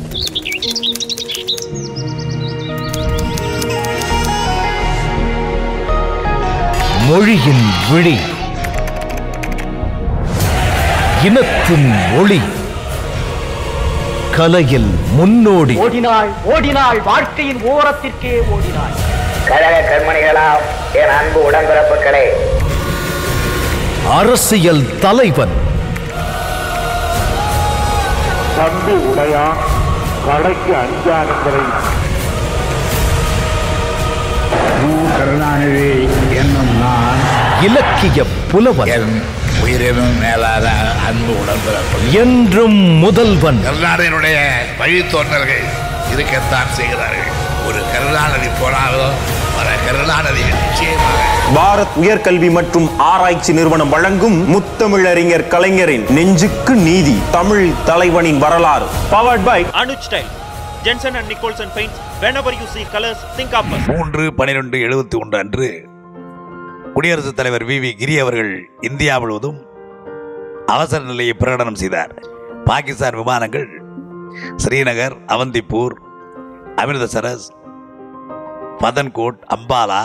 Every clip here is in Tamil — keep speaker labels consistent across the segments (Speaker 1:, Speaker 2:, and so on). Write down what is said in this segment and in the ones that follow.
Speaker 1: மொழியின் விழி இனத்தின் ஒளி கலையில் முன்னோடி
Speaker 2: ஓடினாள் ஓடினாள் வாழ்க்கையின் ஓரத்திற்கே ஓடினாள்
Speaker 3: கழக கண்மணிகளாம் என் அன்பு உடன்பிறப்புகளே
Speaker 1: அரசியல் தலைவன்
Speaker 4: தம்பி உடையான் கடைக்கு அஞ்சானங்களை
Speaker 5: கருணாநிதி என்னும் நான்
Speaker 1: இலக்கிய புலவன்
Speaker 5: என் உயிரினும் மேலான அன்பு உடன்பிறப்பு
Speaker 1: என்றும் முதல்வன்
Speaker 5: கருணாநிதியினுடைய வழித்தோன்றல்கள் இருக்கத்தான் செய்கிறார்கள் ஒரு கருணாநிதி போனாலோ வர கருணாநிதி நிச்சயமாக
Speaker 6: பாரத் உயர்கல்வி மற்றும் ஆராய்ச்சி நிறுவனம் வழங்கும் முத்தமிழறிஞர் கலைஞரின் நெஞ்சுக்கு நீதி தமிழ் தலைவனின் வரலாறு powered by
Speaker 7: Anuj Style. Jensen and Nicholson paints. Whenever you see colors, think of us.
Speaker 5: மூன்று பனிரெண்டு எழுபத்தி ஒன்று அன்று குடியரசுத் தலைவர் வி வி கிரி அவர்கள் இந்தியா முழுவதும் அவசர நிலையை பிரகடனம் செய்தார் பாகிஸ்தான் விமானங்கள் ஸ்ரீநகர் அவந்திப்பூர் அமிர்தசரஸ் பதன்கோட் அம்பாலா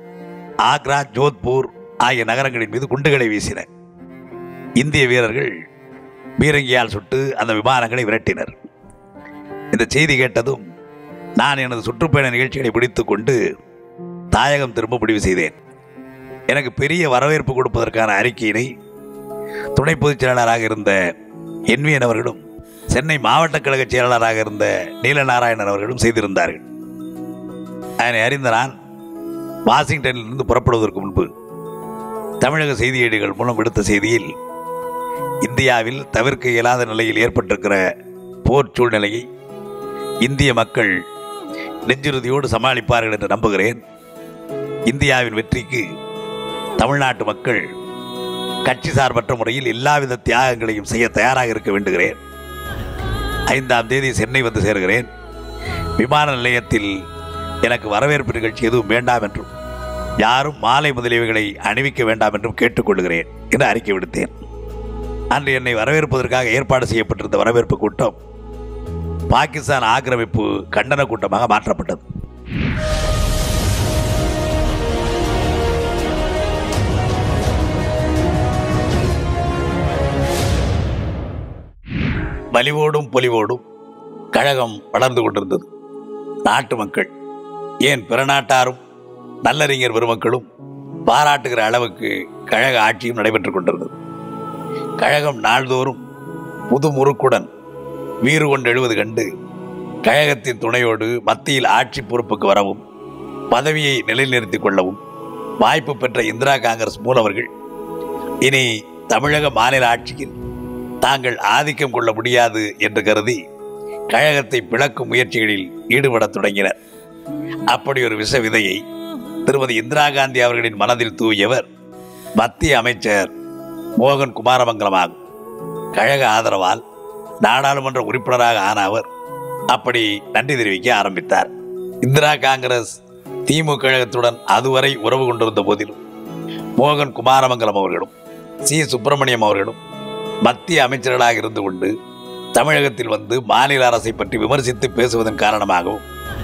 Speaker 5: ஆக்ரா ஜோத்பூர் ஆகிய நகரங்களின் மீது குண்டுகளை வீசின இந்திய வீரர்கள் பீரங்கியால் சுட்டு அந்த விமானங்களை விரட்டினர் இந்த செய்தி கேட்டதும் நான் எனது சுற்றுப்பயண நிகழ்ச்சிகளை முடித்துக் கொண்டு தாயகம் திரும்ப முடிவு செய்தேன் எனக்கு பெரிய வரவேற்பு கொடுப்பதற்கான அறிக்கையினை துணை பொதுச் செயலாளராக இருந்த என்விஎன் அவர்களும் சென்னை மாவட்ட கழக செயலாளராக இருந்த நீலநாராயணன் அவர்களும் செய்திருந்தார்கள் அதனை அறிந்த நான் வாஷிங்டனிலிருந்து புறப்படுவதற்கு முன்பு தமிழக செய்தியேடுகள் மூலம் விடுத்த செய்தியில் இந்தியாவில் தவிர்க்க இயலாத நிலையில் ஏற்பட்டிருக்கிற போர் சூழ்நிலையை இந்திய மக்கள் நெஞ்சுறுதியோடு சமாளிப்பார்கள் என்று நம்புகிறேன் இந்தியாவின் வெற்றிக்கு தமிழ்நாட்டு மக்கள் கட்சி சார்பற்ற முறையில் எல்லாவித தியாகங்களையும் செய்ய தயாராக இருக்க வேண்டுகிறேன் ஐந்தாம் தேதி சென்னை வந்து சேருகிறேன் விமான நிலையத்தில் எனக்கு வரவேற்பு நிகழ்ச்சி எதுவும் வேண்டாம் என்றும் யாரும் மாலை முதலியவைகளை அணிவிக்க வேண்டாம் என்றும் கேட்டுக்கொள்கிறேன் என்று அறிக்கை விடுத்தேன் அன்று என்னை வரவேற்பதற்காக ஏற்பாடு செய்யப்பட்டிருந்த வரவேற்பு கூட்டம் பாகிஸ்தான் ஆக்கிரமிப்பு கண்டன கூட்டமாக மாற்றப்பட்டது வலிவோடும் பொலிவோடும் கழகம் வளர்ந்து கொண்டிருந்தது நாட்டு மக்கள் ஏன் பிற நாட்டாரும் நல்லறிஞர் பெருமக்களும் பாராட்டுகிற அளவுக்கு கழக ஆட்சியும் நடைபெற்றுக் கொண்டிருந்தது கழகம் நாள்தோறும் புது முறுக்குடன் வீறு கொண்டு எழுவது கண்டு கழகத்தின் துணையோடு மத்தியில் ஆட்சி பொறுப்புக்கு வரவும் பதவியை நிலைநிறுத்திக் கொள்ளவும் வாய்ப்பு பெற்ற இந்திரா காங்கிரஸ் மூலவர்கள் இனி தமிழக மாநில ஆட்சியில் தாங்கள் ஆதிக்கம் கொள்ள முடியாது என்று கருதி கழகத்தை பிளக்கும் முயற்சிகளில் ஈடுபடத் தொடங்கினர் அப்படி ஒரு விஷ விதையை திருமதி இந்திரா காந்தி அவர்களின் மனதில் தூவியவர் மத்திய அமைச்சர் மோகன் குமாரமங்கலம் ஆகும் கழக ஆதரவால் நாடாளுமன்ற உறுப்பினராக ஆன அவர் அப்படி நன்றி தெரிவிக்க ஆரம்பித்தார் இந்திரா காங்கிரஸ் திமுக கழகத்துடன் அதுவரை உறவு கொண்டிருந்த போதிலும் மோகன் குமாரமங்கலம் அவர்களும் சி சுப்பிரமணியம் அவர்களும் மத்திய அமைச்சர்களாக இருந்து கொண்டு தமிழகத்தில் வந்து மாநில அரசை பற்றி விமர்சித்து பேசுவதன் காரணமாகவும்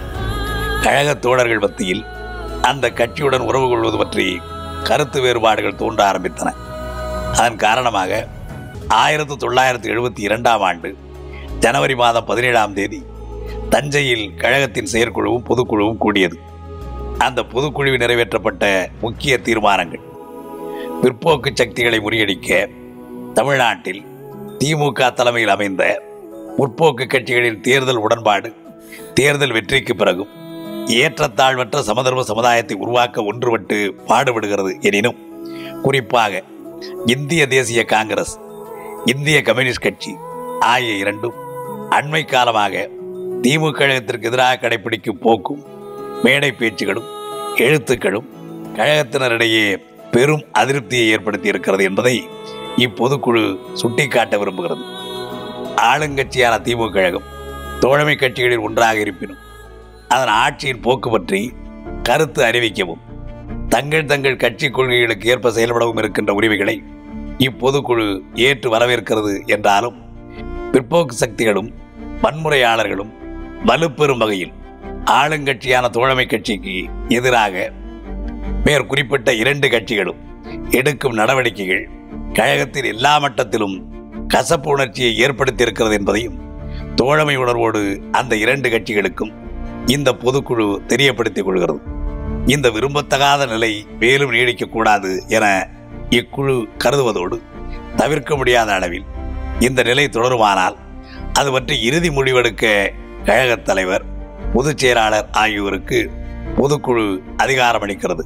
Speaker 5: கழக தோழர்கள் மத்தியில் அந்த கட்சியுடன் உறவு கொள்வது பற்றி கருத்து வேறுபாடுகள் தோன்ற ஆரம்பித்தன அதன் காரணமாக ஆயிரத்தி தொள்ளாயிரத்தி எழுபத்தி இரண்டாம் ஆண்டு ஜனவரி மாதம் பதினேழாம் தேதி தஞ்சையில் கழகத்தின் செயற்குழுவும் பொதுக்குழுவும் கூடியது அந்த பொதுக்குழுவில் நிறைவேற்றப்பட்ட முக்கிய தீர்மானங்கள் பிற்போக்கு சக்திகளை முறியடிக்க தமிழ்நாட்டில் திமுக தலைமையில் அமைந்த முற்போக்கு கட்சிகளின் தேர்தல் உடன்பாடு தேர்தல் வெற்றிக்கு பிறகும் ஏற்றத்தாழ்வற்ற சமதர்ம சமுதாயத்தை உருவாக்க ஒன்றுபட்டு பாடுபடுகிறது எனினும் குறிப்பாக இந்திய தேசிய காங்கிரஸ் இந்திய கம்யூனிஸ்ட் கட்சி ஆகிய இரண்டும் அண்மை காலமாக திமுக கழகத்திற்கு எதிராக கடைபிடிக்கும் போக்கும் மேடை பேச்சுகளும் எழுத்துக்களும் கழகத்தினரிடையே பெரும் அதிருப்தியை ஏற்படுத்தி இருக்கிறது என்பதை இப்பொதுக்குழு சுட்டிக்காட்ட விரும்புகிறது ஆளுங்கட்சியான திமுக கழகம் தோழமை கட்சிகளில் ஒன்றாக இருப்பினும் அதன் ஆட்சியின் போக்கு பற்றி கருத்து அறிவிக்கவும் தங்கள் தங்கள் கட்சி கொள்கைகளுக்கு ஏற்ப செயல்படவும் இருக்கின்ற உரிமைகளை இப்பொதுக்குழு ஏற்று வரவேற்கிறது என்றாலும் பிற்போக்கு சக்திகளும் வன்முறையாளர்களும் வலுப்பெறும் வகையில் ஆளுங்கட்சியான தோழமை கட்சிக்கு எதிராக மேற்குறிப்பிட்ட இரண்டு கட்சிகளும் எடுக்கும் நடவடிக்கைகள் கழகத்தின் எல்லா மட்டத்திலும் கசப்பு உணர்ச்சியை ஏற்படுத்தியிருக்கிறது என்பதையும் தோழமை உணர்வோடு அந்த இரண்டு கட்சிகளுக்கும் இந்த பொதுக்குழு தெரியப்படுத்திக் கொள்கிறது இந்த விரும்பத்தகாத நிலை மேலும் நீடிக்கக்கூடாது என இக்குழு கருதுவதோடு தவிர்க்க முடியாத அளவில் இந்த நிலை தொடருமானால் அது பற்றி இறுதி முடிவெடுக்க கழகத் தலைவர் பொதுச் செயலாளர் ஆகியோருக்கு பொதுக்குழு அதிகாரம் அளிக்கிறது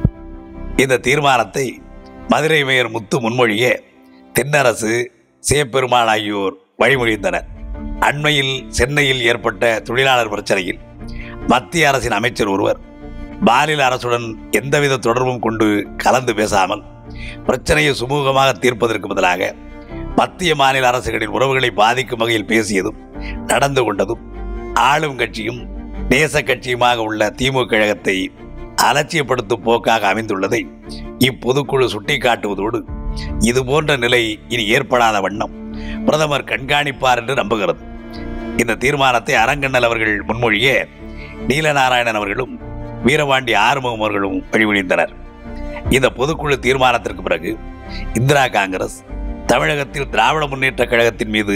Speaker 5: இந்த தீர்மானத்தை மதுரை மேயர் முத்து முன்மொழிய தென்னரசு சேப்பெருமாள் ஆகியோர் வழிமொழிந்தனர் அண்மையில் சென்னையில் ஏற்பட்ட தொழிலாளர் பிரச்சனையில் மத்திய அரசின் அமைச்சர் ஒருவர் மாநில அரசுடன் எந்தவித தொடர்பும் கொண்டு கலந்து பேசாமல் பிரச்சனையை சுமூகமாக தீர்ப்பதற்கு பதிலாக மத்திய மாநில அரசுகளின் உறவுகளை பாதிக்கும் வகையில் பேசியதும் நடந்து கொண்டதும் ஆளும் கட்சியும் நேச கட்சியுமாக உள்ள திமுக கழகத்தை அலட்சியப்படுத்தும் போக்காக அமைந்துள்ளதை இப்பொதுக்குழு சுட்டிக்காட்டுவதோடு இது போன்ற நிலை இனி ஏற்படாத வண்ணம் பிரதமர் கண்காணிப்பார் என்று நம்புகிறது இந்த தீர்மானத்தை அரங்கண்ணல் அவர்கள் முன்மொழிய நீலநாராயணன் அவர்களும் வீரபாண்டி ஆறுமுகம் அவர்களும் வழிமொழிந்தனர் இந்த பொதுக்குழு தீர்மானத்திற்கு பிறகு இந்திரா காங்கிரஸ் தமிழகத்தில் திராவிட முன்னேற்ற கழகத்தின் மீது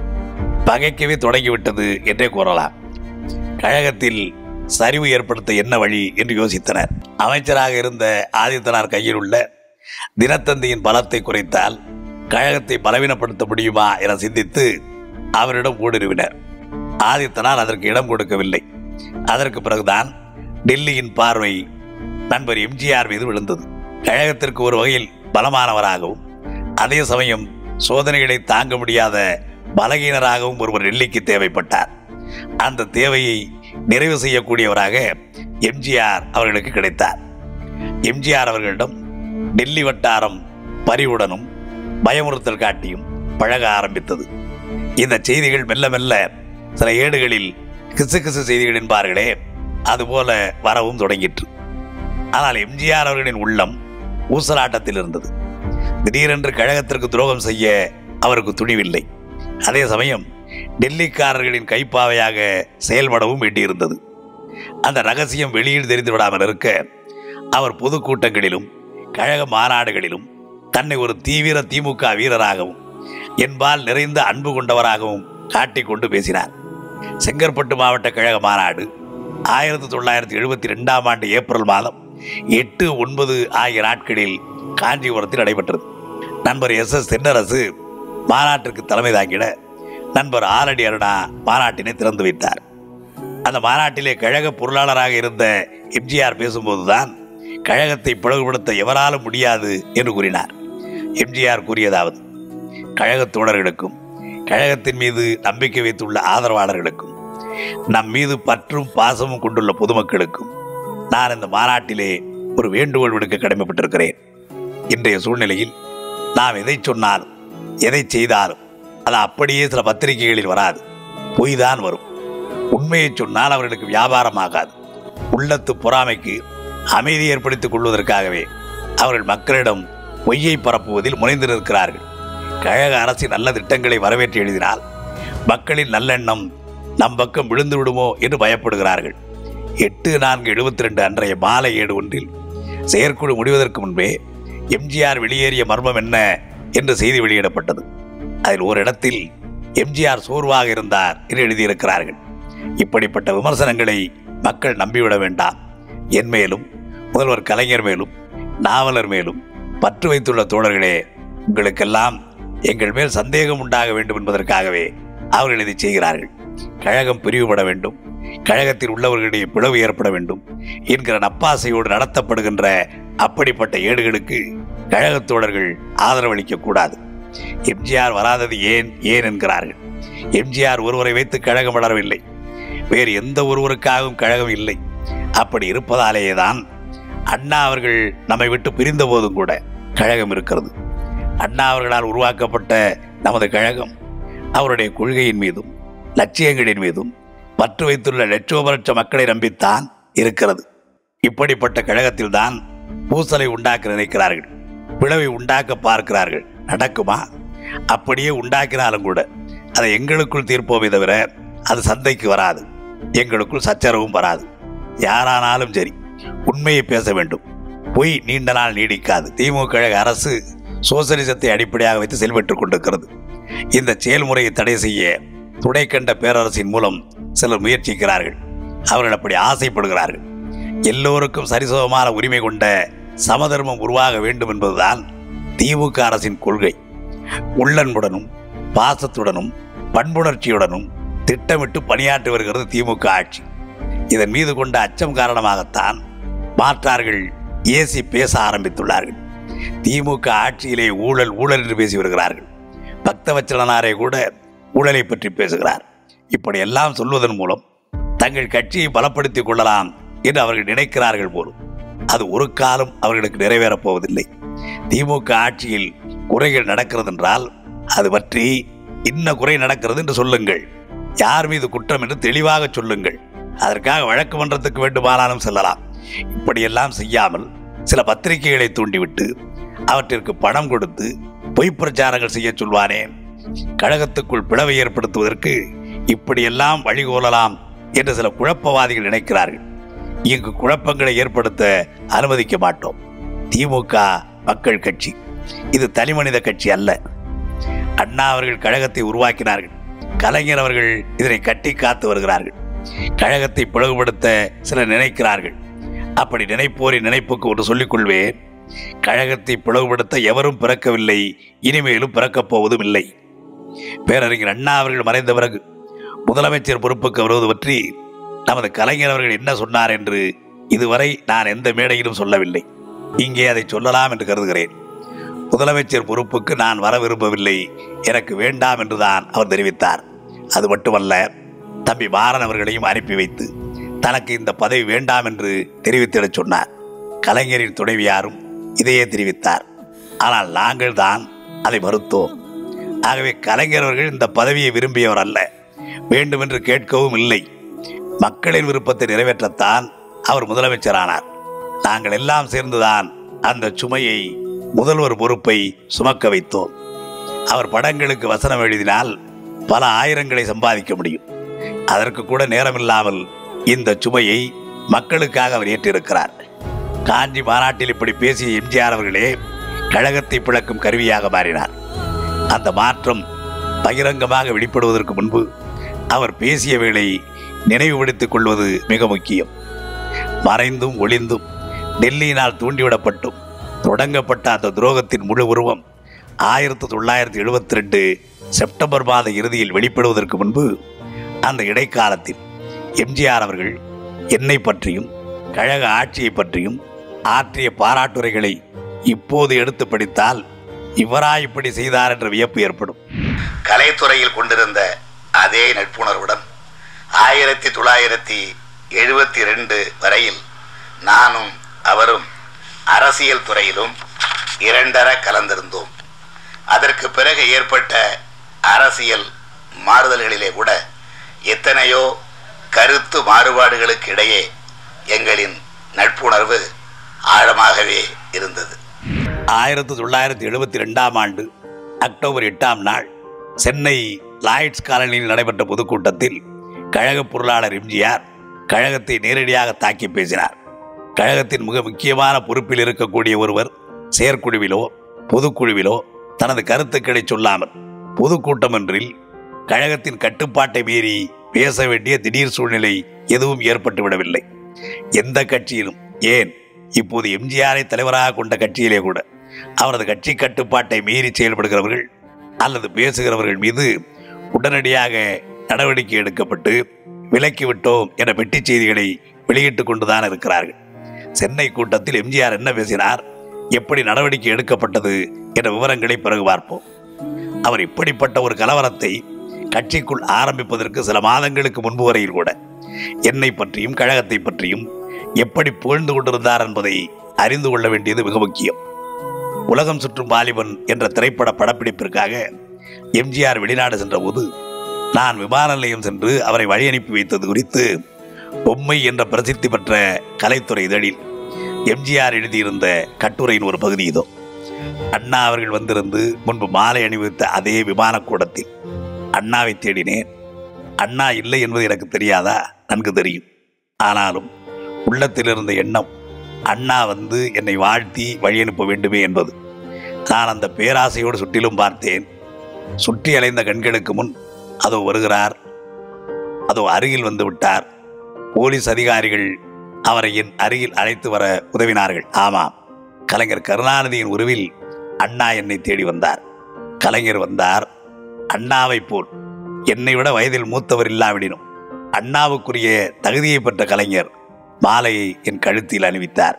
Speaker 5: பகைக்கவே தொடங்கிவிட்டது என்றே கூறலாம் கழகத்தில் சரிவு ஏற்படுத்த என்ன வழி என்று யோசித்தனர் அமைச்சராக இருந்த ஆதித்தனார் கையில் உள்ள தினத்தந்தியின் பலத்தை குறைத்தால் கழகத்தை பலவீனப்படுத்த முடியுமா என சிந்தித்து அவரிடம் ஊடுருவினர் ஆதித்தனார் அதற்கு இடம் கொடுக்கவில்லை அதற்கு பிறகுதான் டெல்லியின் பார்வை நண்பர் எம்ஜிஆர் மீது விழுந்தது கழகத்திற்கு ஒரு வகையில் பலமானவராகவும் அதே சமயம் சோதனைகளை தாங்க முடியாத பலகீனராகவும் ஒருவர் டெல்லிக்கு தேவைப்பட்டார் அந்த தேவையை நிறைவு செய்யக்கூடியவராக எம்ஜிஆர் அவர்களுக்கு கிடைத்தார் எம்ஜிஆர் அவர்களிடம் டெல்லி வட்டாரம் பரிவுடனும் பயமுறுத்தல் காட்டியும் பழக ஆரம்பித்தது இந்த செய்திகள் மெல்ல மெல்ல சில ஏடுகளில் கிசு கிசு செய்திகள் என்பார்களே அதுபோல வரவும் தொடங்கிற்று ஆனால் எம்ஜிஆர் அவர்களின் உள்ளம் ஊசலாட்டத்தில் இருந்தது திடீரென்று கழகத்திற்கு துரோகம் செய்ய அவருக்கு துணிவில்லை அதே சமயம் டெல்லிக்காரர்களின் கைப்பாவையாக செயல்படவும் வேண்டியிருந்தது அந்த ரகசியம் வெளியில் தெரிந்து விடாமல் இருக்க அவர் பொதுக்கூட்டங்களிலும் கழக மாநாடுகளிலும் தன்னை ஒரு தீவிர திமுக வீரராகவும் என்பால் நிறைந்த அன்பு கொண்டவராகவும் காட்டிக்கொண்டு பேசினார் செங்கற்பட்டு மாவட்ட கழக மாநாடு ஆயிரத்தி தொள்ளாயிரத்தி எழுபத்தி ரெண்டாம் ஆண்டு ஏப்ரல் மாதம் எட்டு ஒன்பது ஆகிய நாட்களில் காஞ்சிபுரத்தில் நடைபெற்றது நண்பர் எஸ் எஸ் தென்னரசு மாநாட்டிற்கு தலைமை தாங்கிட நண்பர் ஆலடி அருணா மாநாட்டினை திறந்து வைத்தார் அந்த மாநாட்டிலே கழக பொருளாளராக இருந்த எம்ஜிஆர் பேசும்போதுதான் கழகத்தை பிளவுபடுத்த எவராலும் முடியாது என்று கூறினார் எம்ஜிஆர் கூறியதாவது கழகத் தோழர்களுக்கும் கழகத்தின் மீது நம்பிக்கை வைத்துள்ள ஆதரவாளர்களுக்கும் நம் மீது பற்றும் பாசமும் கொண்டுள்ள பொதுமக்களுக்கும் நான் இந்த மாநாட்டிலே ஒரு வேண்டுகோள் விடுக்க கடமைப்பட்டிருக்கிறேன் இன்றைய சூழ்நிலையில் நாம் எதை சொன்னாலும் எதை செய்தாலும் அது அப்படியே சில பத்திரிகைகளில் வராது பொய் தான் வரும் உண்மையை சொன்னால் அவர்களுக்கு வியாபாரமாகாது உள்ளத்து பொறாமைக்கு அமைதி ஏற்படுத்திக் கொள்வதற்காகவே அவர்கள் மக்களிடம் பொய்யை பரப்புவதில் முனைந்து நிற்கிறார்கள் கழக அரசின் நல்ல திட்டங்களை வரவேற்று எழுதினால் மக்களின் நல்லெண்ணம் நம் பக்கம் விழுந்து விடுமோ என்று பயப்படுகிறார்கள் எட்டு நான்கு எழுபத்தி ரெண்டு அன்றைய மாலை ஏடு ஒன்றில் செயற்குழு முடிவதற்கு முன்பே எம்ஜிஆர் வெளியேறிய மர்மம் என்ன என்று செய்தி வெளியிடப்பட்டது அதில் ஒரு இடத்தில் எம்ஜிஆர் சோர்வாக இருந்தார் என்று எழுதியிருக்கிறார்கள் இப்படிப்பட்ட விமர்சனங்களை மக்கள் நம்பிவிட வேண்டாம் என் மேலும் முதல்வர் கலைஞர் மேலும் நாவலர் மேலும் பற்று வைத்துள்ள தோழர்களே உங்களுக்கெல்லாம் எங்கள் மேல் சந்தேகம் உண்டாக வேண்டும் என்பதற்காகவே அவர்கள் இதை செய்கிறார்கள் கழகம் பிரிவுபட வேண்டும் கழகத்தில் உள்ளவர்களிடையே பிளவு ஏற்பட வேண்டும் என்கிற நப்பாசையோடு நடத்தப்படுகின்ற அப்படிப்பட்ட ஏடுகளுக்கு கழகத் தோழர்கள் ஆதரவளிக்க கூடாது எம்ஜிஆர் வராதது ஏன் ஏன் என்கிறார்கள் எம்ஜிஆர் ஒருவரை வைத்து கழகம் வளரவில்லை வேறு எந்த ஒருவருக்காகவும் கழகம் இல்லை அப்படி இருப்பதாலேயே தான் அண்ணா அவர்கள் நம்மை விட்டு பிரிந்த போதும் கூட கழகம் இருக்கிறது அண்ணா அவர்களால் உருவாக்கப்பட்ட நமது கழகம் அவருடைய கொள்கையின் மீதும் லட்சியங்களின் மீதும் பற்று வைத்துள்ள லட்சோப லட்ச மக்களை நம்பித்தான் இருக்கிறது இப்படிப்பட்ட கழகத்தில் தான் பூசலை உண்டாக்க நினைக்கிறார்கள் பிளவை உண்டாக்க பார்க்கிறார்கள் நடக்குமா அப்படியே உண்டாக்கினாலும் கூட அதை எங்களுக்குள் தீர்ப்போமே தவிர அது சந்தைக்கு வராது எங்களுக்குள் சச்சரவும் வராது யாரானாலும் சரி உண்மையை பேச வேண்டும் பொய் நீண்ட நாள் நீடிக்காது திமுக கழக அரசு சோசலிசத்தை அடிப்படையாக வைத்து செயல்பட்டுக் கொண்டிருக்கிறது இந்த செயல்முறையை தடை செய்ய துணை கண்ட பேரரசின் மூலம் சிலர் முயற்சிக்கிறார்கள் அவர்கள் அப்படி ஆசைப்படுகிறார்கள் எல்லோருக்கும் சரிசமமான உரிமை கொண்ட சமதர்மம் உருவாக வேண்டும் என்பதுதான் திமுக அரசின் கொள்கை உள்ளன்புடனும் பாசத்துடனும் பண்புணர்ச்சியுடனும் திட்டமிட்டு பணியாற்றி வருகிறது திமுக ஆட்சி இதன் மீது கொண்ட அச்சம் காரணமாகத்தான் மாற்றார்கள் ஏசி பேச ஆரம்பித்துள்ளார்கள் திமுக ஆட்சியிலே ஊழல் ஊழல் என்று பேசி வருகிறார்கள் பக்தவச்சலனாரே கூட ஊழலை பற்றி பேசுகிறார் இப்படியெல்லாம் சொல்வதன் மூலம் தங்கள் கட்சியை பலப்படுத்திக் கொள்ளலாம் என்று அவர்கள் நினைக்கிறார்கள் போலும் அது ஒரு காலம் அவர்களுக்கு நிறைவேறப் போவதில்லை திமுக ஆட்சியில் குறைகள் நடக்கிறது என்றால் அது பற்றி இன்ன குறை நடக்கிறது என்று சொல்லுங்கள் யார் மீது குற்றம் என்று தெளிவாக சொல்லுங்கள் அதற்காக வழக்கு மன்றத்துக்கு வேண்டுமானாலும் செல்லலாம் இப்படியெல்லாம் செய்யாமல் சில பத்திரிகைகளை தூண்டிவிட்டு அவற்றிற்கு பணம் கொடுத்து பொய் பிரச்சாரங்கள் செய்ய சொல்வானே கழகத்துக்குள் பிளவை ஏற்படுத்துவதற்கு இப்படியெல்லாம் வழிகோலலாம் என்று சில குழப்பவாதிகள் நினைக்கிறார்கள் இங்கு குழப்பங்களை ஏற்படுத்த அனுமதிக்க மாட்டோம் திமுக மக்கள் கட்சி இது தனிமனித கட்சி அல்ல அண்ணா அவர்கள் கழகத்தை உருவாக்கினார்கள் கலைஞர் அவர்கள் இதனை கட்டி காத்து வருகிறார்கள் கழகத்தை பிளவுபடுத்த சிலர் நினைக்கிறார்கள் அப்படி நினைப்போரின் நினைப்புக்கு ஒன்று சொல்லிக் கொள்வேன் கழகத்தை பிளவுபடுத்த எவரும் பிறக்கவில்லை இனிமேலும் பிறக்கப் போவதும் இல்லை பேரறிஞர் அண்ணா அவர்கள் மறைந்த பிறகு முதலமைச்சர் பொறுப்புக்கு வருவது பற்றி நமது கலைஞர் அவர்கள் என்ன சொன்னார் என்று இதுவரை நான் எந்த மேடையிலும் சொல்லவில்லை இங்கே அதை சொல்லலாம் என்று கருதுகிறேன் முதலமைச்சர் பொறுப்புக்கு நான் வர விரும்பவில்லை எனக்கு வேண்டாம் என்றுதான் அவர் தெரிவித்தார் அது மட்டுமல்ல தம்பி மாறன் அவர்களையும் அனுப்பி வைத்து தனக்கு இந்த பதவி வேண்டாம் என்று தெரிவித்திடச் சொன்னார் கலைஞரின் துணைவியாரும் இதையே தெரிவித்தார் ஆனால் நாங்கள் தான் அதை மறுத்தோம் ஆகவே கலைஞர் அவர்கள் இந்த பதவியை விரும்பியவர் அல்ல வேண்டுமென்று கேட்கவும் இல்லை மக்களின் விருப்பத்தை நிறைவேற்றத்தான் அவர் முதலமைச்சரானார் நாங்கள் எல்லாம் சேர்ந்துதான் அந்த சுமையை முதல்வர் பொறுப்பை சுமக்க வைத்தோம் அவர் படங்களுக்கு வசனம் எழுதினால் பல ஆயிரங்களை சம்பாதிக்க முடியும் அதற்கு கூட நேரமில்லாமல் இந்த சுமையை மக்களுக்காக அவர் ஏற்றிருக்கிறார் காஞ்சி மாநாட்டில் இப்படி பேசிய எம்ஜிஆர் அவர்களே கழகத்தை பிளக்கும் கருவியாக மாறினார் அந்த மாற்றம் பகிரங்கமாக வெளிப்படுவதற்கு முன்பு அவர் பேசிய வேளை நினைவுபடுத்திக் கொள்வது மிக முக்கியம் மறைந்தும் ஒளிந்தும் டெல்லியினால் தூண்டிவிடப்பட்டும் தொடங்கப்பட்ட அந்த துரோகத்தின் முழு உருவம் ஆயிரத்தி தொள்ளாயிரத்தி எழுபத்தி ரெண்டு செப்டம்பர் மாத இறுதியில் வெளிப்படுவதற்கு முன்பு அந்த இடைக்காலத்தில் எம்ஜிஆர் அவர்கள் என்னை பற்றியும் கழக ஆட்சியை பற்றியும் ஆற்றிய பாராட்டுரைகளை இப்போது எடுத்து படித்தால் இவரா இப்படி செய்தார் என்ற வியப்பு ஏற்படும்
Speaker 8: கலைத்துறையில் கொண்டிருந்த அதே நட்புணர்வுடன் ஆயிரத்தி தொள்ளாயிரத்தி எழுபத்தி ரெண்டு வரையில் நானும் அவரும் அரசியல் துறையிலும் இரண்டர கலந்திருந்தோம் அதற்கு பிறகு ஏற்பட்ட அரசியல் மாறுதல்களிலே கூட எத்தனையோ கருத்து மாறுபாடுகளுக்கு இடையே எங்களின் நட்புணர்வு ஆழமாகவே இருந்தது
Speaker 5: ஆயிரத்தி தொள்ளாயிரத்தி எழுபத்தி ரெண்டாம் ஆண்டு அக்டோபர் எட்டாம் நாள் சென்னை லாய்ட்ஸ் காலனியில் நடைபெற்ற பொதுக்கூட்டத்தில் கழக பொருளாளர் எம்ஜிஆர் கழகத்தை நேரடியாக தாக்கி பேசினார் கழகத்தின் மிக முக்கியமான பொறுப்பில் இருக்கக்கூடிய ஒருவர் செயற்குழுவிலோ பொதுக்குழுவிலோ தனது கருத்துக்களை சொல்லாமல் பொதுக்கூட்டம் ஒன்றில் கழகத்தின் கட்டுப்பாட்டை மீறி பேச வேண்டிய திடீர் சூழ்நிலை எதுவும் ஏற்பட்டுவிடவில்லை எந்த கட்சியிலும் ஏன் இப்போது எம்ஜிஆரை தலைவராக கொண்ட கட்சியிலே கூட அவரது கட்சி கட்டுப்பாட்டை மீறி செயல்படுகிறவர்கள் அல்லது பேசுகிறவர்கள் மீது உடனடியாக நடவடிக்கை எடுக்கப்பட்டு விலக்கி விட்டோம் என பெட்டிச் செய்திகளை வெளியிட்டுக் கொண்டுதான் இருக்கிறார்கள் சென்னை கூட்டத்தில் எம்ஜிஆர் என்ன பேசினார் எப்படி நடவடிக்கை எடுக்கப்பட்டது என்ற விவரங்களை பிறகு பார்ப்போம் அவர் இப்படிப்பட்ட ஒரு கலவரத்தை கட்சிக்குள் ஆரம்பிப்பதற்கு சில மாதங்களுக்கு முன்பு வரையில் கூட என்னை பற்றியும் கழகத்தை பற்றியும் எப்படி புகழ்ந்து கொண்டிருந்தார் என்பதை அறிந்து கொள்ள வேண்டியது மிக முக்கியம் உலகம் சுற்றும் வாலிபன் என்ற திரைப்பட படப்பிடிப்பிற்காக எம்ஜிஆர் வெளிநாடு சென்றபோது நான் விமான நிலையம் சென்று அவரை வழி அனுப்பி வைத்தது குறித்து பொம்மை என்ற பிரசித்தி பெற்ற கலைத்துறை இதழில் எம்ஜிஆர் எழுதியிருந்த கட்டுரையின் ஒரு பகுதி இதோ அண்ணா அவர்கள் வந்திருந்து முன்பு மாலை அணிவித்த அதே விமானக்கூடத்தில் அண்ணாவை தேடினேன் அண்ணா இல்லை என்பது எனக்கு தெரியாதா நன்கு தெரியும் ஆனாலும் உள்ளத்தில் இருந்த எண்ணம் அண்ணா வந்து என்னை வாழ்த்தி வழி அனுப்ப வேண்டுமே என்பது நான் அந்த பேராசையோடு சுற்றிலும் பார்த்தேன் சுற்றி அலைந்த கண்களுக்கு முன் அதோ வருகிறார் அதோ அருகில் வந்து விட்டார் போலீஸ் அதிகாரிகள் அவரை என் அருகில் அழைத்து வர உதவினார்கள் ஆமாம் கலைஞர் கருணாநிதியின் உருவில் அண்ணா என்னை தேடி வந்தார் கலைஞர் வந்தார் அண்ணாவை போல் என்னை விட வயதில் மூத்தவர் இல்லாவிடினும் அண்ணாவுக்குரிய தகுதியை பெற்ற கலைஞர் மாலையை என் கழுத்தில் அணிவித்தார்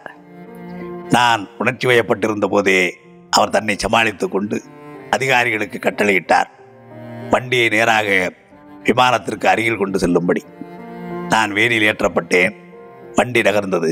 Speaker 5: நான் உணர்ச்சி வயப்பட்டிருந்த போதே அவர் தன்னை சமாளித்துக் கொண்டு அதிகாரிகளுக்கு கட்டளையிட்டார் வண்டியை நேராக விமானத்திற்கு அருகில் கொண்டு செல்லும்படி நான் வேனில் ஏற்றப்பட்டேன் வண்டி நகர்ந்தது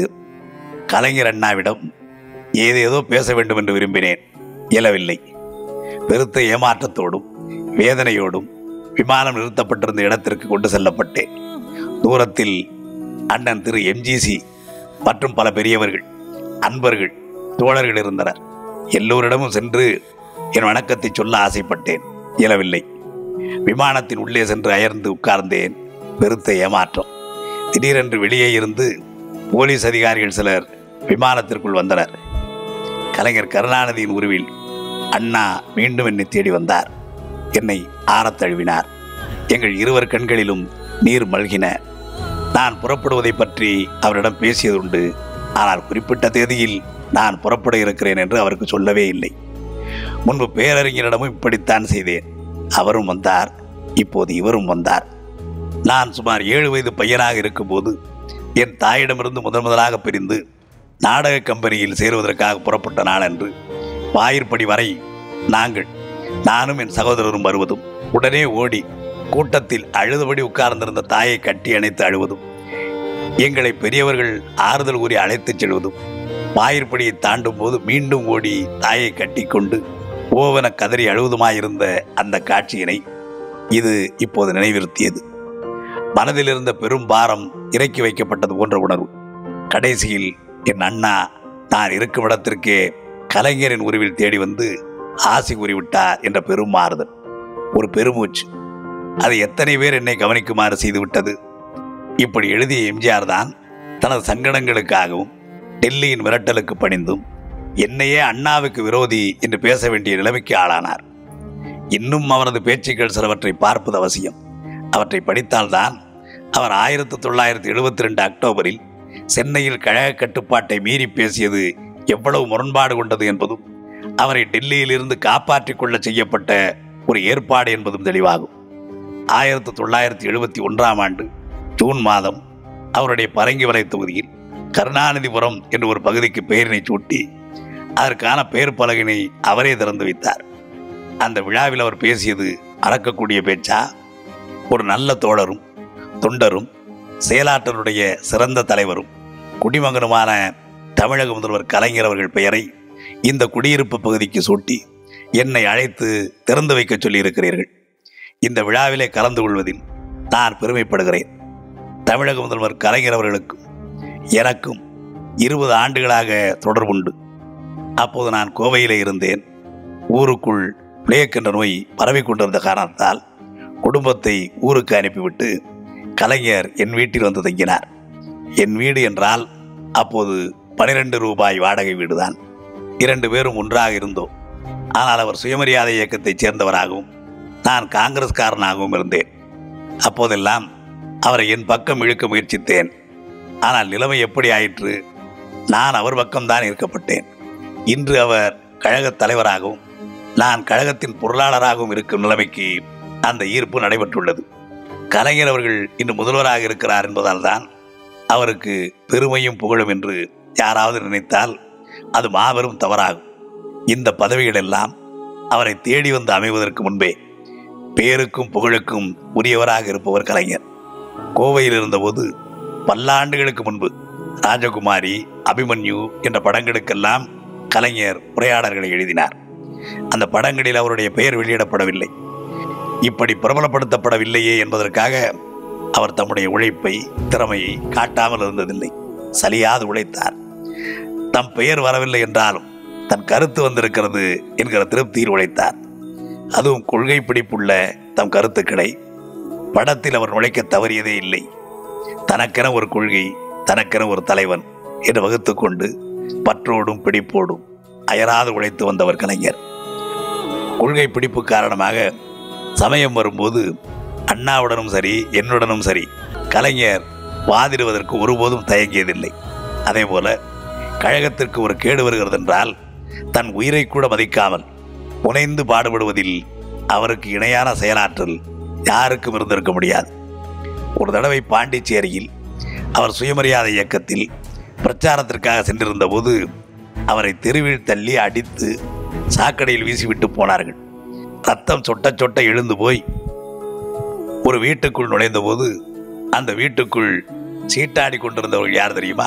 Speaker 5: கலைஞர் அண்ணாவிடம் ஏதேதோ பேச வேண்டும் என்று விரும்பினேன் இயலவில்லை பெருத்த ஏமாற்றத்தோடும் வேதனையோடும் விமானம் நிறுத்தப்பட்டிருந்த இடத்திற்கு கொண்டு செல்லப்பட்டேன் தூரத்தில் அண்ணன் திரு எம்ஜிசி மற்றும் பல பெரியவர்கள் அன்பர்கள் தோழர்கள் இருந்தனர் எல்லோரிடமும் சென்று என் வணக்கத்தை சொல்ல ஆசைப்பட்டேன் இயலவில்லை விமானத்தின் உள்ளே சென்று அயர்ந்து உட்கார்ந்தேன் பெருத்த ஏமாற்றம் திடீரென்று வெளியே இருந்து போலீஸ் அதிகாரிகள் சிலர் விமானத்திற்குள் வந்தனர் கலைஞர் கருணாநிதியின் உருவில் அண்ணா மீண்டும் என்னை தேடி வந்தார் என்னை ஆறத் தழுவினார் எங்கள் இருவர் கண்களிலும் நீர் மல்கின நான் புறப்படுவதை பற்றி அவரிடம் பேசியதுண்டு ஆனால் குறிப்பிட்ட தேதியில் நான் புறப்பட இருக்கிறேன் என்று அவருக்கு சொல்லவே இல்லை முன்பு பேரறிஞரிடமும் இப்படித்தான் செய்தேன் அவரும் வந்தார் இப்போது இவரும் வந்தார் நான் சுமார் ஏழு வயது பையனாக இருக்கும்போது என் தாயிடமிருந்து முதன் முதலாக பிரிந்து நாடக கம்பெனியில் சேருவதற்காக புறப்பட்ட நாளன்று வாயிற்படி வரை நாங்கள் நானும் என் சகோதரரும் வருவதும் உடனே ஓடி கூட்டத்தில் அழுதபடி உட்கார்ந்திருந்த தாயை கட்டி அணைத்து அழுவதும் எங்களை பெரியவர்கள் ஆறுதல் கூறி அழைத்துச் செல்வதும் வாயிற்படியை தாண்டும் போது மீண்டும் ஓடி தாயை கட்டிக்கொண்டு ஓவன கதறி அழுவதுமாயிருந்த அந்த காட்சியினை இது இப்போது நினைவிருத்தியது மனதில் இருந்த பெரும் பாரம் இறக்கி வைக்கப்பட்டது போன்ற உணர்வு கடைசியில் என் அண்ணா நான் இருக்கும் இடத்திற்கே கலைஞரின் உருவில் தேடி வந்து ஆசி கூறிவிட்டார் என்ற பெரும் மாறுதல் ஒரு பெருமூச்சு அது எத்தனை பேர் என்னை கவனிக்குமாறு செய்துவிட்டது இப்படி எழுதிய எம்ஜிஆர் தான் தனது சங்கடங்களுக்காகவும் டெல்லியின் மிரட்டலுக்கு பணிந்தும் என்னையே அண்ணாவுக்கு விரோதி என்று பேச வேண்டிய நிலைமைக்கு ஆளானார் இன்னும் அவரது பேச்சுக்கள் சிலவற்றை பார்ப்பது அவசியம் அவற்றை படித்தால்தான் அவர் ஆயிரத்தி தொள்ளாயிரத்தி எழுபத்தி ரெண்டு அக்டோபரில் சென்னையில் கழக கட்டுப்பாட்டை மீறி பேசியது எவ்வளவு முரண்பாடு கொண்டது என்பதும் அவரை டெல்லியிலிருந்து காப்பாற்றிக் கொள்ள செய்யப்பட்ட ஒரு ஏற்பாடு என்பதும் தெளிவாகும் ஆயிரத்தி தொள்ளாயிரத்தி எழுபத்தி ஒன்றாம் ஆண்டு ஜூன் மாதம் அவருடைய பரங்கிவலை தொகுதியில் கருணாநிதிபுரம் என்ற ஒரு பகுதிக்கு பெயரினை சூட்டி அதற்கான பெயர் பலகினை அவரே திறந்து வைத்தார் அந்த விழாவில் அவர் பேசியது மறக்கக்கூடிய பேச்சா ஒரு நல்ல தோழரும் தொண்டரும் செயலாற்றலுடைய சிறந்த தலைவரும் குடிமகனுமான தமிழக முதல்வர் கலைஞர் அவர்கள் பெயரை இந்த குடியிருப்பு பகுதிக்கு சூட்டி என்னை அழைத்து திறந்து வைக்க சொல்லியிருக்கிறீர்கள் இந்த விழாவிலே கலந்து கொள்வதில் நான் பெருமைப்படுகிறேன் தமிழக முதல்வர் கலைஞர் அவர்களுக்கும் எனக்கும் இருபது ஆண்டுகளாக தொடர்புண்டு அப்போது நான் கோவையிலே இருந்தேன் ஊருக்குள் பிளேக் என்ற நோய் பரவிக் கொண்டிருந்த காரணத்தால் குடும்பத்தை ஊருக்கு அனுப்பிவிட்டு கலைஞர் என் வீட்டில் வந்து தங்கினார் என் வீடு என்றால் அப்போது பனிரெண்டு ரூபாய் வாடகை வீடுதான் இரண்டு பேரும் ஒன்றாக இருந்தோம் ஆனால் அவர் சுயமரியாதை இயக்கத்தைச் சேர்ந்தவராகவும் நான் காங்கிரஸ்காரனாகவும் இருந்தேன் அப்போதெல்லாம் அவரை என் பக்கம் இழுக்க முயற்சித்தேன் ஆனால் நிலைமை எப்படி ஆயிற்று நான் அவர் பக்கம்தான் இருக்கப்பட்டேன் இன்று அவர் கழகத் தலைவராகவும் நான் கழகத்தின் பொருளாளராகவும் இருக்கும் நிலைமைக்கு அந்த ஈர்ப்பு நடைபெற்றுள்ளது கலைஞர் அவர்கள் இன்று முதல்வராக இருக்கிறார் என்பதால் தான் அவருக்கு பெருமையும் புகழும் என்று யாராவது நினைத்தால் அது மாபெரும் தவறாகும் இந்த பதவிகள் எல்லாம் அவரை தேடி வந்து அமைவதற்கு முன்பே பேருக்கும் புகழுக்கும் உரியவராக இருப்பவர் கலைஞர் கோவையில் இருந்தபோது பல்லாண்டுகளுக்கு முன்பு ராஜகுமாரி அபிமன்யு என்ற படங்களுக்கெல்லாம் கலைஞர் உரையாடல்களை எழுதினார் அந்த படங்களில் அவருடைய பெயர் வெளியிடப்படவில்லை இப்படி பிரபலப்படுத்தப்படவில்லையே என்பதற்காக அவர் தம்முடைய உழைப்பை திறமையை காட்டாமல் இருந்ததில்லை சலியாது உழைத்தார் தம் பெயர் வரவில்லை என்றாலும் தன் கருத்து வந்திருக்கிறது என்கிற திருப்தியில் உழைத்தார் அதுவும் கொள்கை பிடிப்புள்ள தம் கருத்துக்களை படத்தில் அவர் நுழைக்க தவறியதே இல்லை தனக்கென ஒரு கொள்கை தனக்கென ஒரு தலைவன் என்று வகுத்து கொண்டு பற்றோடும் பிடிப்போடும் அயராது உழைத்து வந்தவர் கலைஞர் கொள்கை பிடிப்பு காரணமாக சமயம் வரும்போது அண்ணாவுடனும் சரி என்னுடனும் சரி கலைஞர் வாதிடுவதற்கு ஒருபோதும் தயங்கியதில்லை அதே போல கழகத்திற்கு ஒரு கேடு வருகிறது என்றால் தன் உயிரை கூட மதிக்காமல் புனைந்து பாடுபடுவதில் அவருக்கு இணையான செயலாற்றல் யாருக்கும் இருந்திருக்க முடியாது ஒரு தடவை பாண்டிச்சேரியில் அவர் சுயமரியாதை இயக்கத்தில் பிரச்சாரத்திற்காக சென்றிருந்த போது அவரை தெருவில் தள்ளி அடித்து சாக்கடையில் வீசிவிட்டு போனார்கள் ரத்தம் சொட்ட சொட்ட எழுந்து போய் ஒரு வீட்டுக்குள் நுழைந்தபோது அந்த வீட்டுக்குள் சீட்டாடி கொண்டிருந்தவர்கள் யார் தெரியுமா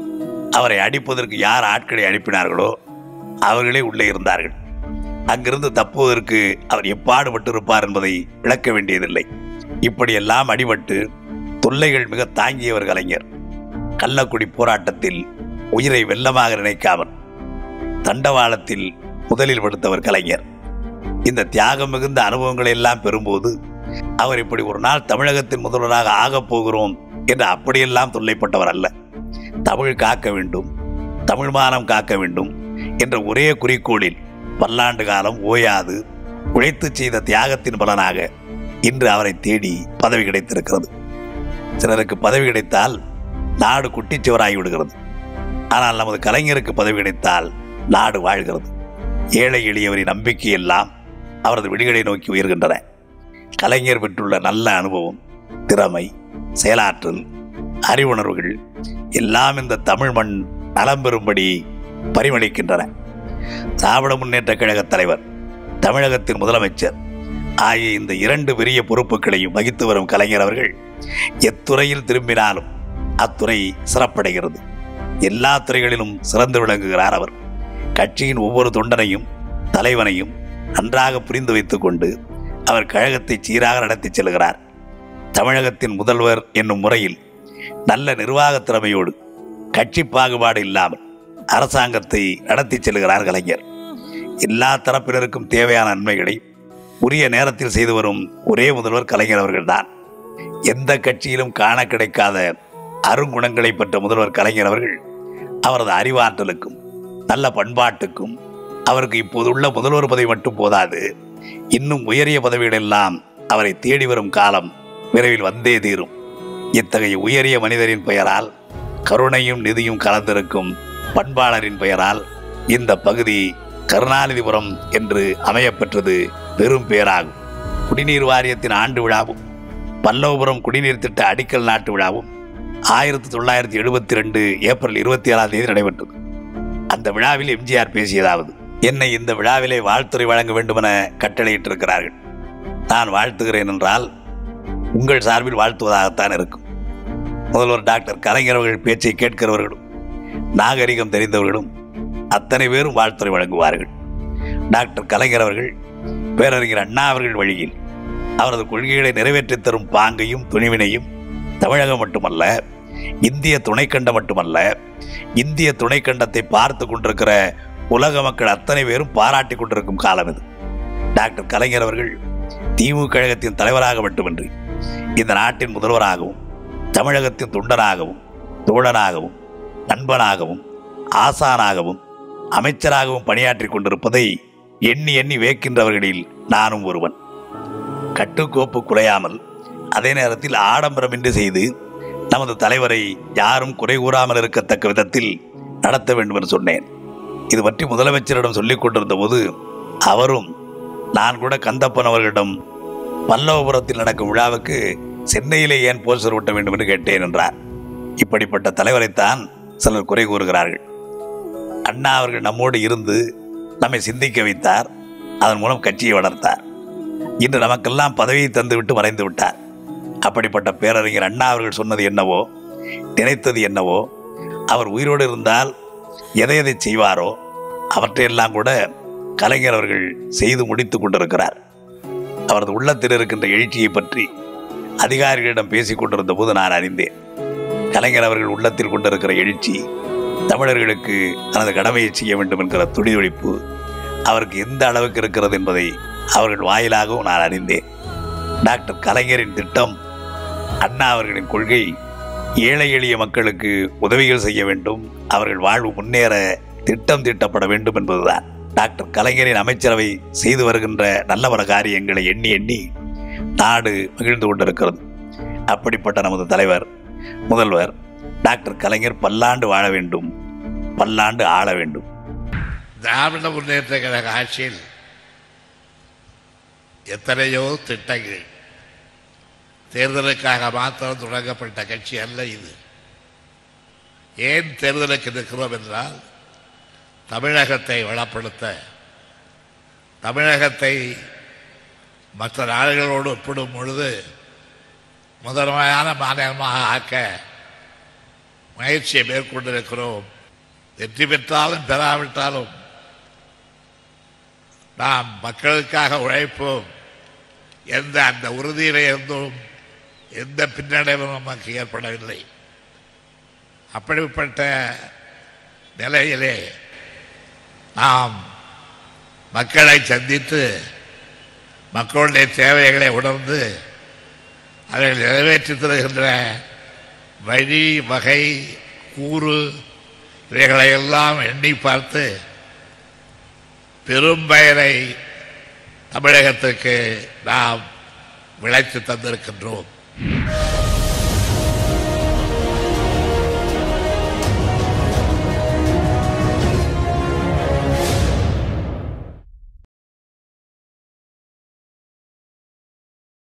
Speaker 5: அவரை அடிப்பதற்கு யார் ஆட்களை அனுப்பினார்களோ அவர்களே உள்ளே இருந்தார்கள் அங்கிருந்து தப்புவதற்கு அவர் எப்பாடுபட்டு இருப்பார் என்பதை விளக்க வேண்டியதில்லை இப்படியெல்லாம் அடிபட்டு தொல்லைகள் மிக தாங்கியவர் கலைஞர் கள்ளக்குடி போராட்டத்தில் உயிரை வெள்ளமாக நினைக்காமல் தண்டவாளத்தில் முதலில் படுத்தவர் கலைஞர் இந்த தியாகம் மிகுந்த அனுபவங்களை எல்லாம் பெறும்போது அவர் இப்படி ஒரு நாள் தமிழகத்தின் முதல்வராக ஆகப் போகிறோம் என்று அப்படியெல்லாம் தொல்லைப்பட்டவர் அல்ல தமிழ் காக்க வேண்டும் தமிழ் மானம் காக்க வேண்டும் என்ற ஒரே குறிக்கோளில் பல்லாண்டு காலம் ஓயாது உழைத்து செய்த தியாகத்தின் பலனாக இன்று அவரை தேடி பதவி கிடைத்திருக்கிறது சிலருக்கு பதவி கிடைத்தால் நாடு குட்டிச்சுவராகி விடுகிறது ஆனால் நமது கலைஞருக்கு பதவி கிடைத்தால் நாடு வாழ்கிறது ஏழை எளியவரின் நம்பிக்கை எல்லாம் அவரது விடிகளை நோக்கி உயர்கின்றன கலைஞர் பெற்றுள்ள நல்ல அனுபவம் திறமை செயலாற்றல் அறிவுணர்வுகள் எல்லாம் இந்த தமிழ் மண் நலம் பெறும்படி பரிமளிக்கின்றன திராவிட முன்னேற்ற கழக தலைவர் தமிழகத்தின் முதலமைச்சர் ஆகிய இந்த இரண்டு பெரிய பொறுப்புகளையும் வகித்து வரும் கலைஞர் அவர்கள் எத்துறையில் திரும்பினாலும் அத்துறை சிறப்படைகிறது எல்லா துறைகளிலும் சிறந்து விளங்குகிறார் அவர் கட்சியின் ஒவ்வொரு தொண்டனையும் தலைவனையும் நன்றாக புரிந்து வைத்துக் கொண்டு அவர் கழகத்தை சீராக நடத்தி செல்கிறார் தமிழகத்தின் முதல்வர் என்னும் முறையில் நல்ல நிர்வாக திறமையோடு கட்சி பாகுபாடு இல்லாமல் அரசாங்கத்தை நடத்தி செல்கிறார் கலைஞர் எல்லா தரப்பினருக்கும் தேவையான நன்மைகளை உரிய நேரத்தில் செய்து வரும் ஒரே முதல்வர் கலைஞர் அவர்கள்தான் எந்த கட்சியிலும் காண கிடைக்காத அருங்குணங்களை பெற்ற முதல்வர் கலைஞர் அவர்கள் அவரது அறிவாற்றலுக்கும் நல்ல பண்பாட்டுக்கும் அவருக்கு இப்போது உள்ள முதல்வர் பதவி மட்டும் போதாது இன்னும் உயரிய பதவிகளெல்லாம் அவரை தேடி வரும் காலம் விரைவில் வந்தே தீரும் இத்தகைய உயரிய மனிதரின் பெயரால் கருணையும் நிதியும் கலந்திருக்கும் பண்பாளரின் பெயரால் இந்த பகுதி கருணாநிதிபுரம் என்று அமையப்பெற்றது பெரும் பேராகும் குடிநீர் வாரியத்தின் ஆண்டு விழாவும் பல்லவபுரம் குடிநீர் திட்ட அடிக்கல் நாட்டு விழாவும் ஆயிரத்தி தொள்ளாயிரத்தி எழுபத்தி ரெண்டு ஏப்ரல் இருபத்தி ஏழாம் தேதி நடைபெற்றது அந்த விழாவில் எம்ஜிஆர் பேசியதாவது என்னை இந்த விழாவிலே வாழ்த்துறை வழங்க வேண்டுமென கட்டளையிட்டிருக்கிறார்கள் நான் வாழ்த்துகிறேன் என்றால் உங்கள் சார்பில் வாழ்த்துவதாகத்தான் இருக்கும் முதல்வர் டாக்டர் கலைஞர் அவர்கள் பேச்சை கேட்கிறவர்களும் நாகரிகம் தெரிந்தவர்களும் அத்தனை பேரும் வாழ்த்துறை வழங்குவார்கள் டாக்டர் கலைஞர் அவர்கள் பேரறிஞர் அண்ணா அவர்கள் வழியில் அவரது கொள்கைகளை நிறைவேற்றித் தரும் பாங்கையும் துணிவினையும் தமிழகம் மட்டுமல்ல இந்திய துணைக்கண்டம் மட்டுமல்ல இந்திய துணைக்கண்டத்தை பார்த்து கொண்டிருக்கிற உலக மக்கள் அத்தனை பேரும் பாராட்டி கொண்டிருக்கும் காலம் இது டாக்டர் கலைஞர் அவர்கள் திமுக கழகத்தின் தலைவராக மட்டுமின்றி இந்த நாட்டின் முதல்வராகவும் தமிழகத்தின் தொண்டனாகவும் தோழனாகவும் நண்பனாகவும் ஆசானாகவும் அமைச்சராகவும் பணியாற்றிக் கொண்டிருப்பதை எண்ணி எண்ணி வேக்கின்றவர்களில் நானும் ஒருவன் கட்டுக்கோப்பு குறையாமல் அதே நேரத்தில் ஆடம்பரமின்றி செய்து நமது தலைவரை யாரும் குறை கூறாமல் இருக்கத்தக்க விதத்தில் நடத்த வேண்டும் என்று சொன்னேன் இது பற்றி முதலமைச்சரிடம் சொல்லிக் கொண்டிருந்த போது அவரும் நான் கூட கந்தப்பன் அவர்களிடம் பல்லவபுரத்தில் நடக்கும் விழாவுக்கு சென்னையிலே ஏன் போஸ்டர் ஒட்ட வேண்டும் என்று கேட்டேன் என்றார் இப்படிப்பட்ட தலைவரைத்தான் சிலர் குறை கூறுகிறார்கள் அண்ணா அவர்கள் நம்மோடு இருந்து நம்மை சிந்திக்க வைத்தார் அதன் மூலம் கட்சியை வளர்த்தார் இன்று நமக்கெல்லாம் பதவியை தந்துவிட்டு மறைந்து விட்டார் அப்படிப்பட்ட பேரறிஞர் அண்ணா அவர்கள் சொன்னது என்னவோ நினைத்தது என்னவோ அவர் உயிரோடு இருந்தால் எதை எதை செய்வாரோ அவற்றையெல்லாம் கூட கலைஞர் அவர்கள் செய்து முடித்துக் கொண்டிருக்கிறார் அவரது உள்ளத்தில் இருக்கின்ற எழுச்சியை பற்றி அதிகாரிகளிடம் பேசிக் கொண்டிருந்த போது நான் அறிந்தேன் கலைஞர் அவர்கள் உள்ளத்தில் கொண்டிருக்கிற எழுச்சி தமிழர்களுக்கு தனது கடமையை செய்ய வேண்டும் என்கிற துடிதுடிப்பு அவருக்கு எந்த அளவுக்கு இருக்கிறது என்பதை அவர்கள் வாயிலாகவும் நான் அறிந்தேன் டாக்டர் கலைஞரின் திட்டம் அண்ணா அவர்களின் கொள்கை ஏழை எளிய மக்களுக்கு உதவிகள் செய்ய வேண்டும் அவர்கள் வாழ்வு முன்னேற திட்டம் தீட்டப்பட வேண்டும் என்பதுதான் டாக்டர் கலைஞரின் அமைச்சரவை செய்து வருகின்ற நல்லவர காரியங்களை எண்ணி எண்ணி நாடு மகிழ்ந்து கொண்டிருக்கிறது அப்படிப்பட்ட நமது தலைவர் முதல்வர் டாக்டர் கலைஞர் பல்லாண்டு வாழ வேண்டும் பல்லாண்டு ஆள வேண்டும்
Speaker 9: திராவிட முன்னேற்ற கழக ஆட்சியில் எத்தனையோ திட்டங்கள் தேர்தலுக்காக மாத்திரம் தொடங்கப்பட்ட கட்சி அல்ல இது ஏன் தேர்தலுக்கு நிற்கிறோம் என்றால் தமிழகத்தை வளப்படுத்த தமிழகத்தை மற்ற நாடுகளோடு ஒப்பிடும் பொழுது முதன்மையான மாநிலமாக ஆக்க முயற்சியை மேற்கொண்டிருக்கிறோம் வெற்றி பெற்றாலும் பெறாவிட்டாலும் நாம் மக்களுக்காக உழைப்போம் எந்த அந்த உறுதியில இருந்தும் எந்த பின்னடைவும் நமக்கு ஏற்படவில்லை அப்படிப்பட்ட நிலையிலே நாம் மக்களை சந்தித்து மக்களுடைய தேவைகளை உணர்ந்து அதை நிறைவேற்றி தருகின்ற வழி வகை கூறு இவைகளை எல்லாம் எண்ணி பார்த்து பெரும் பயனை தமிழகத்துக்கு நாம் விளைத்து தந்திருக்கின்றோம்